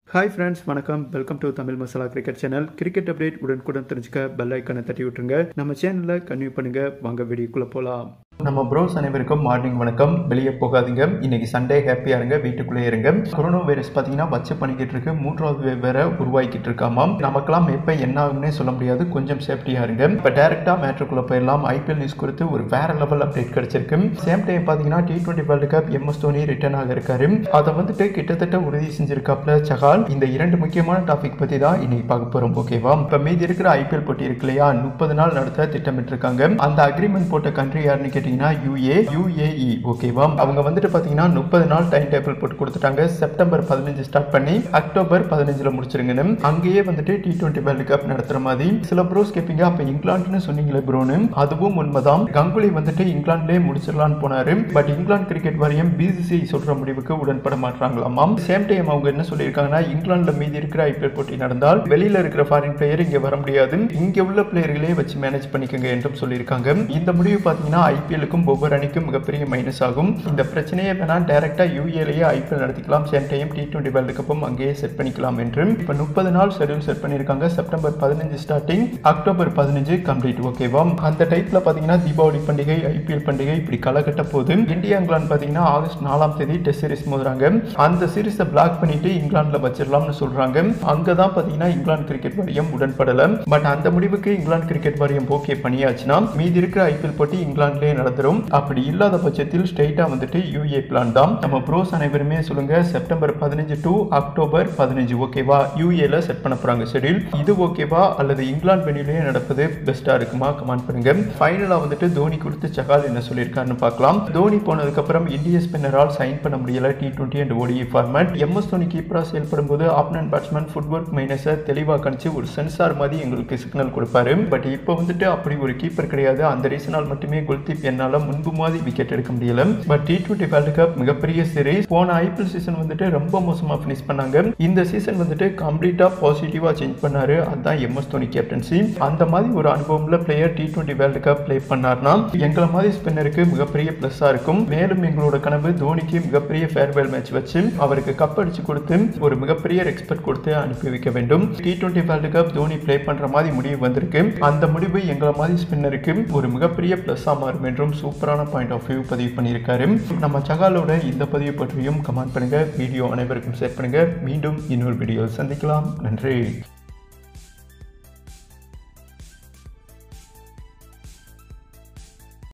hi friends வணக்கம் welcome to Tamil masala cricket channel cricket update உடனுக்குடன் தெரிஞ்சுக்க பெல் ஐக்கனை தட்டி விட்டுருங்க நம்ம சேனலில் கன்வியூ பண்ணுங்க வாங்க வீடியோக்குள்ளே போகலாம் நம்ம ப்ரோஸ் அனைவருக்கும் மார்னிங் வணக்கம் வெளியே போகாதீங்க இன்னைக்கு சண்டே ஹாப்பியாக இருங்க வீட்டுக்குள்ளே இருங்க கொரோனா வைரஸ் பார்த்தீங்கன்னா வச்சு பண்ணிக்கிட்டு இருக்கு மூன்றாவது வேற உருவாக்கிட்டு இருக்காமாம் நமக்கெல்லாம் எப்போ என்ன ஆகும்னே சொல்ல முடியாது கொஞ்சம் சேஃப்டியாக இருங்க இப்போ டேரெக்டாக மேட்ருக்குள்ளே போயிடலாம் ஐபிஎல் நியூஸ் குறித்து ஒரு வேற லெவல் அப்டேட் கிடைச்சிருக்கு சேம் டைம் பார்த்தீங்கன்னா T twenty world cup MS Dhoni return ஆக இருக்காரு அதை வந்துட்டு கிட்டத்தட்ட உறுதி செஞ்சிருக்காப்ல சகால் இந்த இரண்டு முக்கியமான டாபிக் பற்றி தான் இன்னைக்கு பார்க்க போகிறோம் ஓகேவா இப்போ மீதி இருக்கிற ஐபிஎல் போட்டி இருக்கு இல்லையா முப்பது நாள் நடத்த திட்டமிட்டிருக்காங்க அந்த அக்ரிமெண்ட் போட்ட கண்ட்ரி யாருன்னு கேட்டிங்கன்னா யூஏ யூஏஇ ஓகேவா அவங்க வந்துட்டு பார்த்தீங்கன்னா முப்பது நாள் டைம் டேபிள் போட்டு கொடுத்துட்டாங்க செப்டம்பர் பதினஞ்சு ஸ்டார்ட் பண்ணி அக்டோபர் பதினஞ்சுல முடிச்சிருங்கன்னு அங்கேயே வந்துட்டு டி டுவெண்ட்டி வேர்ல்டு கப் நடத்துற மாதிரி சில ப்ரோஸ் கேட்பீங்க அப்போ இங்கிலாந்துன்னு சொன்னீங்களே ப்ரோன்னு அதுவும் உண்மைதான் கங்குலி வந்துட்டு இங்கிலாந்துலேயே முடிச்சிடலான்னு போனாரு பட் இங்கிலாந்து கிரிக்கெட் வாரியம் பிசிசிஐ சொல்ற முடிவுக்கு உடன்பட மாட்டாங்களாமாம் சேம் டைம் அவங்க என்ன சொல்லியிருக்காங்கன்னா இங்கிலாந்துல மீதி இருக்கிற ஐபிஎல் போட்டி நடந்தால் வெளியில இருக்கிற ஃபாரின் பிளேயர் இங்க வர முடியாது இங்க உள்ள பிளேயர்களே வச்சு மேனேஜ் பண்ணிக்கோங்க என்றும் சொல்லியிருக்காங்க இந்த முடிவு பார்த்தீங்கன்னா ஐபிஎலுக்கும் ஒவ்வொரு அணிக்கும் மிகப்பெரிய மைனஸ் ஆகும் இந்த பிரச்சனையை வேணா டைரக்டா யூஏலேயே ஐபிஎல் நடத்திக்கலாம் same time T twenty world கப்பும் அங்கேயே செட் பண்ணிக்கலாம் என்று இப்போ முப்பது நாள் ஷெடியூல் செட் பண்ணியிருக்காங்க செப்டம்பர் பதினஞ்சு ஸ்டார்டிங் அக்டோபர் பதினஞ்சு கம்ப்ளீட் ஓகேவா அந்த டைப்ல பார்த்தீங்கன்னா தீபாவளி பண்டிகை ஐபிஎல் பண்டிகை இப்படி களகட்ட போது இந்தியா இங்கிலாந்து பார்த்தீங்கன்னா ஆகஸ்ட் நாலாம் தேதி டெஸ்ட் சீரிஸ் மோதுறாங்க அந்த சீரிஸை பிளாக் பண்ணிட்டு இங்கிலாந்துல வச்சிடலாம்னு சொல்றாங்க அங்கதான் பார்த்தீங்கன்னா இங்கிலாந்து கிரிக்கெட் வாரியம் உடன்படல பட் அந்த முடிவுக்கு இங்கிலாந்து கிரிக்கெட் வாரியம் ஓகே பண்ணியாச்சுன்னா மீதி இருக்கிற ஐபிஎல் போட்டி இங்கிலாந்துலேயே நடந்துரும் அப்படி இல்லாத பட்சத்தில் ஸ்ட்ரெயிட்டா வந்துட்டு யூஏ பிளான் தான் நம்ம ப்ரோஸ் அனைவருமே சொல்லுங்க செப்டம்பர் பதினஞ்சு டு அக்டோபர் பதினஞ்சு ஓகேவா யூஏல செட் பண்ண போறாங்க ஷெடியூல் இது ஓகேவா அல்லது இங்கிலாந்து வெனிலேயே நடப்பது பெஸ்டா இருக்குமா கமெண்ட் பண்ணுங்க ஃபைனலா வந்துட்டு தோனி கொடுத்து சகால் என்ன சொல்லியிருக்காருன்னு பார்க்கலாம் தோனி போனதுக்கு அப்புறம் இந்திய ஸ்பின்னரால் சைன் பண்ண முடியல T twenty and ODI format MS Dhoni கீப்பரா செயல்படும் போது ஆப்னன் பேட்ஸ்மேன் ஃபுட்வொர்க் மைனஸை தெளிவாக கணிச்சு ஒரு சென்சார் மாதிரி எங்களுக்கு சிக்னல் கொடுப்பாரு பட் இப்போ வந்துட்டு அப்படி ஒரு கீப்பர் கிடையாது அந்த ரீசனால் மட்டுமே குல்தீப் என்னால் முன்பு மாதிரி விக்கெட் எடுக்க முடியல but T twenty world cup மிகப்பெரிய சீரிஸ் போன ஐபிஎல் சீசன் வந்துட்டு ரொம்ப மோசமாக ஃபினிஷ் பண்ணாங்க இந்த சீசன் வந்துட்டு கம்ப்ளீட்டாக பாசிட்டிவாக சேஞ்ச் பண்ணாரு அதுதான் எம்எஸ் தோனி கேப்டன்சி அந்த மாதிரி ஒரு அனுபவம்ல player T twenty world cup play பண்ணார்னா எங்களை மாதிரி ஸ்பின்னருக்கு மிகப்பெரிய ப்ளஸ்ஸாக இருக்கும் மேலும் எங்களோட கனவு தோனிக்கு மிகப்பெரிய ஃபேர்வெல் மேட்ச் வச்சு அவருக்கு கப் அடிச்சு கொடுத்து ஒரு மிகப்பெரிய ரெஸ்பெக்ட் கொடுத்து அனுப்பி வைக்க வேண்டும் T twenty world cup Dhoni play பண்ற மாதிரி முடிவு வந்திருக்கு அந்த முடிவு எங்களை மாதிரி ஸ்பின்னருக்கு ஒரு மிகப்பெரிய பிளஸ்ஸா மாறும் என்றும் சூப்பரான பாயிண்ட் ஆஃப் வியூ பதிவு பண்ணியிருக்காரு நம்ம சகாலோட இந்த பதிவு பற்றியும் கமெண்ட் பண்ணுங்க வீடியோ அனைவருக்கும் ஷேர் பண்ணுங்க மீண்டும் இன்னொரு வீடியோ சந்திக்கலாம் நன்றி